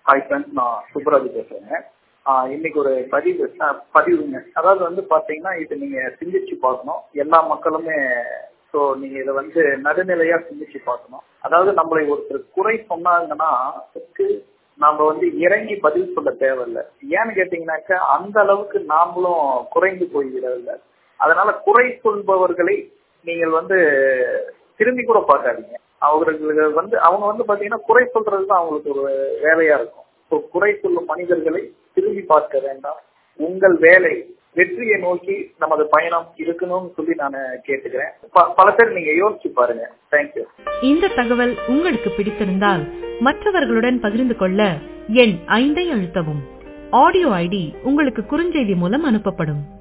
hi friends நான் சுப்ராஜ் பேசுறேங்க ஆஹ் இன்னைக்கு ஒரு பதிவு அஹ் பதிவுங்க அதாவது வந்து பாத்தீங்கன்னா இது நீங்க சிந்திச்சு பார்க்கணும் எல்லா மக்களுமே ஸோ நீங்க இதை வந்து நடுநிலையா சிந்திச்சு பார்க்கணும் அதாவது நம்மளை ஒருத்தர் குறை சொன்னாங்கன்னா அதுக்கு நாம வந்து இறங்கி பதில் சொல்ல தேவையில்லை ஏன்னு கேட்டீங்கன்னாக்கா அந்த அளவுக்கு நாமளும் குறைந்து போய்விடவில்லை அதனால குறை சொல்பவர்களை நீங்கள் வந்து திரும்பி கூட பார்க்காதீங்க அவர்களுக்கு வந்து அவங்க வந்து பாத்தீங்கன்னா குறை சொல்றது தான் அவங்களுக்கு ஒரு வேலையா இருக்கும் ஸோ குறை சொல்லும் மனிதர்களை திரும்பி பார்க்க வேண்டாம் உங்கள் வேலை வெற்றியை நோக்கி நமது பயணம் இருக்கணும்னு சொல்லி நான் கேட்டுக்கிறேன் ப- பல பேர் நீங்க யோசிச்சு பாருங்க தேங்க்யூ இந்த தகவல் உங்களுக்கு பிடித்திருந்தால் மற்றவர்களுடன் பகிர்ந்து கொள்ள எண் ஐந்தை அழுத்தவும் ஆடியோ ஐடி உங்களுக்கு குறுஞ்செய்தி மூலம் அனுப்பப்படும்